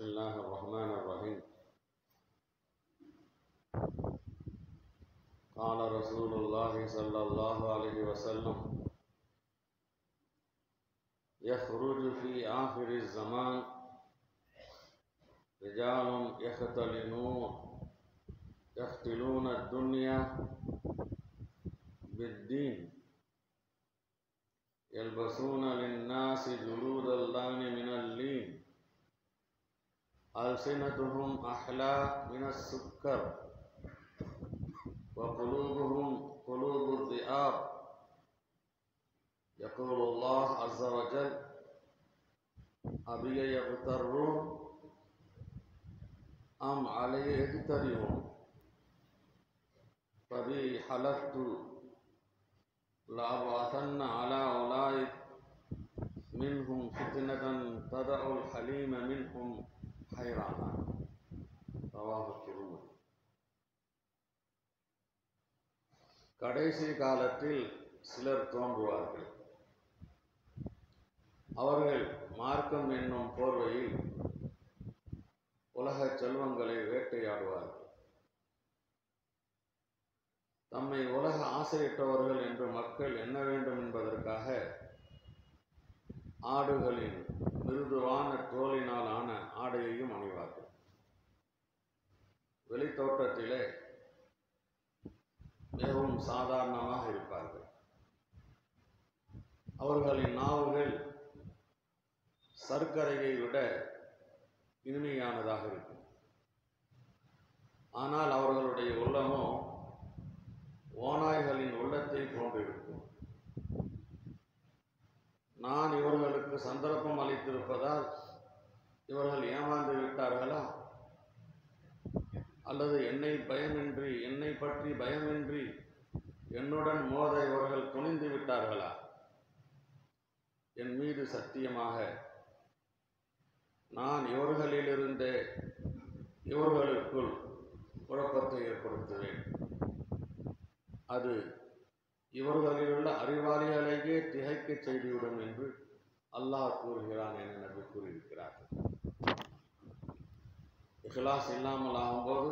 بسم الله الرحمن الرحيم قال رسول الله صلى الله عليه وسلم يخرج في آخر الزمان رجال يختلون يختلون الدنيا بالدين يلبسون للناس جلود اللان من اللين ألسنتهم أحلى من السكر وقلوبهم قلوب الذئاب يقول الله عز وجل أبي يغترون أم علي يغترون فبي حلفت لأبعثن على أولئك منهم فتنة تدع الحليم منهم حيرانا رواه الترمذي கடைசி காலத்தில் சிலர் தோன்றுவார்கள் அவர்கள் மார்க்கம் என்னும் போர்வையில் உலக செல்வங்களை வேட்டையாடுவார்கள் தம்மை உலக ஆசையிட்டவர்கள் என்று மக்கள் எண்ண வேண்டும் என்பதற்காக ஆடுகளின் மிருதுவான தோலினால் ஆன ஆடையையும் அணிவார்கள் வெளித்தோட்டத்திலே மிகவும் சாதாரணமாக இருப்பார்கள் அவர்களின் நாவுகள் சர்க்கரையை விட இனிமையானதாக இருக்கும் ஆனால் அவர்களுடைய உள்ளமோ ஓநாய்களின் உள்ளத்தை போன்றிருக்கும் நான் இவர்களுக்கு சந்தர்ப்பம் அளித்திருப்பதால் இவர்கள் ஏமாந்து விட்டார்களா அல்லது என்னை பயமின்றி என்னை பற்றி பயமின்றி என்னுடன் மோத இவர்கள் துணிந்து விட்டார்களா என் மீது சத்தியமாக நான் இவர்களிலிருந்தே இவர்களுக்குள் குழப்பத்தை ஏற்படுத்துவேன் அது இவர்களிலுள்ள அறிவாளிகளையே திகைக்கச் செய்துவிடும் என்று அல்லாஹ் கூறுகிறான் என நபி கூறியிருக்கிறார் இஹ்லாஸ் இல்லாமல் ஆகும்போது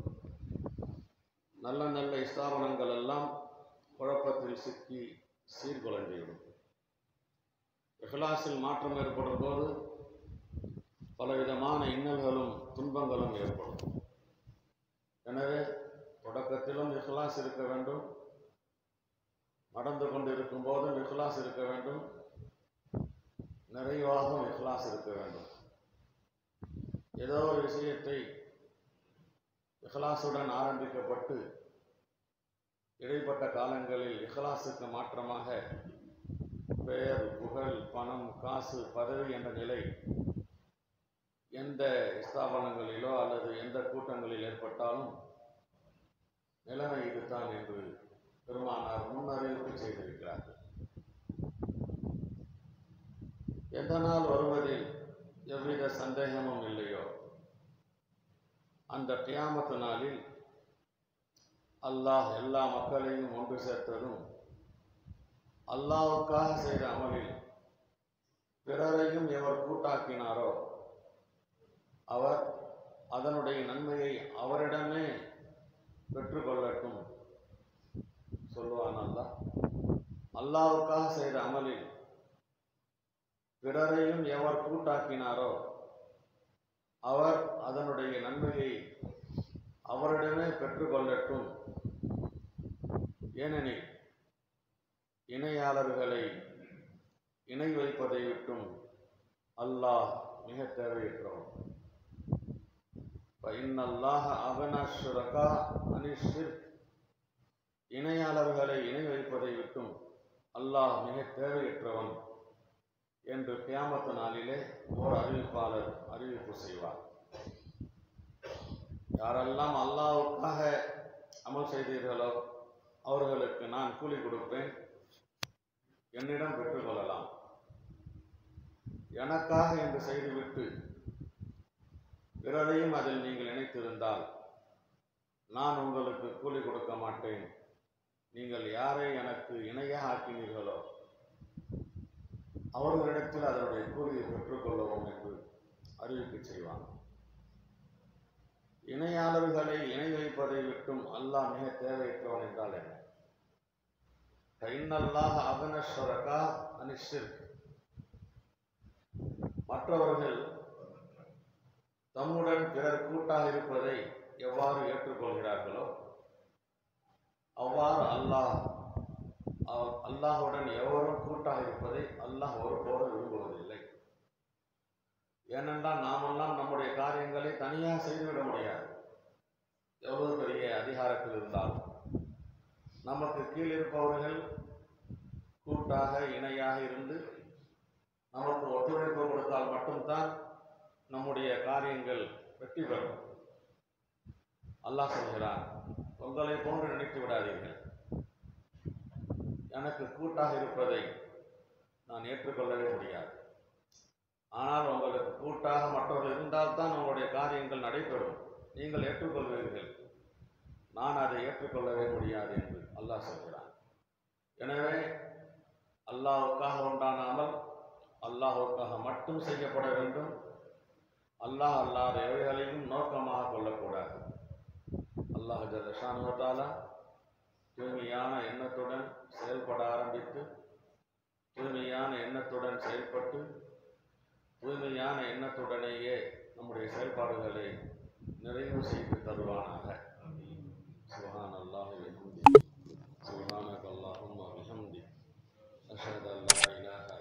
நல்ல நல்ல ஸ்தாபனங்கள் எல்லாம் குழப்பத்தில் சிக்கி சீர்குலைந்துவிடும் இஹ்லாஸில் மாற்றம் ஏற்படும் போது பலவிதமான இன்னல்களும் துன்பங்களும் ஏற்படும் எனவே தொடக்கத்திலும் இஹ்லாஸ் இருக்க வேண்டும் நடந்து கொண்டிருக்கும் போதும் இஹ்லாஸ் இருக்க வேண்டும் நிறைவாகவும் இஹ்லாஸ் இருக்க வேண்டும் ஏதோ ஒரு விஷயத்தை இஹ்லாசுடன் ஆரம்பிக்கப்பட்டு இடைப்பட்ட காலங்களில் இஹ்லாஸுக்கு மாற்றமாக பெயர் புகழ் பணம் காசு பதவி என்ற நிலை எந்த ஸ்தாபனங்களிலோ அல்லது எந்த கூட்டங்களில் ஏற்பட்டாலும் நிலைமை இதுதான் என்று பெருமானார் முன்னறிவிப்பு செய்திருக்கிறார்கள் எந்த நாள் வருவதில் எவ்வித சந்தேகமும் இல்லையோ அந்த கியாமத்து நாளில் அல்லாஹ் எல்லா மக்களையும் ஒன்று சேர்த்ததும் அல்லாவுக்காக செய்த அமலில் பிறரையும் எவர் கூட்டாக்கினாரோ அவர் அதனுடைய நன்மையை அவரிடமே பெற்றுக்கொள்ளட்டும் சொல்லுவான் அல்லாஹ் அல்லாவுக்காக செய்த அமலில் பிறரையும் எவர் கூட்டாக்கினாரோ அவர் அதனுடைய நன்மையை அவரிடமே பெற்றுக்கொள்ளட்டும் ஏனெனில் இணையாளர்களை இணை வைப்பதை விட்டும் அல்லாஹ் மிக தேவையற்றவன் இன்னல்லாஹ அகனஸ்வரகா அனிஷிர் இணையாளர்களை இணை வைப்பதை விட்டும் அல்லாஹ் மிக தேவையற்றவன் என்று கியாமத்து நாளிலே ஓர் அறிவிப்பாளர் அறிவிப்பு செய்வார் யாரெல்லாம் அல்லாவுக்காக அமல் செய்தீர்களோ அவர்களுக்கு நான் கூலி கொடுப்பேன் என்னிடம் பெற்றுக்கொள்ளலாம் எனக்காக என்று செய்துவிட்டு பிறரையும் அதில் நீங்கள் இணைத்திருந்தால் நான் உங்களுக்கு கூலி கொடுக்க மாட்டேன் நீங்கள் யாரை எனக்கு இணையாக ஆக்கினீர்களோ அவர்களிடத்தில் அதனுடைய கூலியை பெற்றுக்கொள்ளவும் என்று அறிவிப்பு செய்வான் இணையாளர்களை இணை வைப்பதை விட்டும் அல்லாஹ் மிக தேவையற்றவன் என்றால் என்ன கைநல்லாக அகனஸ்வரகா அனிஷிர் மற்றவர்கள் தம்முடன் பிறர் கூட்டாக இருப்பதை எவ்வாறு ஏற்றுக்கொள்கிறார்களோ அவ்வாறு அல்லாஹ் அவ- அல்லாஹுடன் எவரும் கூட்டாக இருப்பதை அல்லாஹ் ஒருபோதும் விரும்புவதில்லை ஏனென்றால் நாமெல்லாம் நம்முடைய காரியங்களை தனியாக செய்துவிட முடியாது எவ்வளவு பெரிய அதிகாரத்தில் இருந்தாலும் நமக்கு கீழ் இருப்பவர்கள் கூட்டாக இணையாக இருந்து நமக்கு ஒத்துழைப்பு கொடுத்தால் மட்டும்தான் நம்முடைய காரியங்கள் வெற்றி பெறும் அல்லாஹ் சொல்கிறான் உங்களை போன்று நினைத்து விடாதீர்கள் எனக்கு கூட்டாக இருப்பதை நான் ஏற்றுக்கொள்ளவே முடியாது ஆனால் உங்களுக்கு கூட்டாக மற்றவர்கள் இருந்தால்தான் உங்களுடைய காரியங்கள் நடைபெறும் நீங்கள் ஏற்றுக்கொள்வீர்கள் நான் அதை ஏற்றுக்கொள்ளவே முடியாது என்று அல்லாஹ் சொல்கிறான் எனவே அல்லாஹ்வுக்காக உண்டான அமல் அல்லாஹ்வுக்காக மட்டும் செய்யப்பட வேண்டும் அல்லாஹ் அல்லாத எவைகளையும் நோக்கமாக கொள்ளக்கூடாது அல்லாஹ் ஜல்லஷானுவத்தாலா தூய்மையான எண்ணத்துடன் செயல்பட ஆரம்பித்து தூய்மையான எண்ணத்துடன் செயல்பட்டு தூய்மையான எண்ணத்துடனேயே நம்முடைய செயல்பாடுகளை நிறைவு செய்து தருவானாக சுஹான் அல்லாஹ் விஹம்தி சுஹானக் அல்லாஹும்ம விஹம்தி அஷ்ஹது அன் லா இலாஹ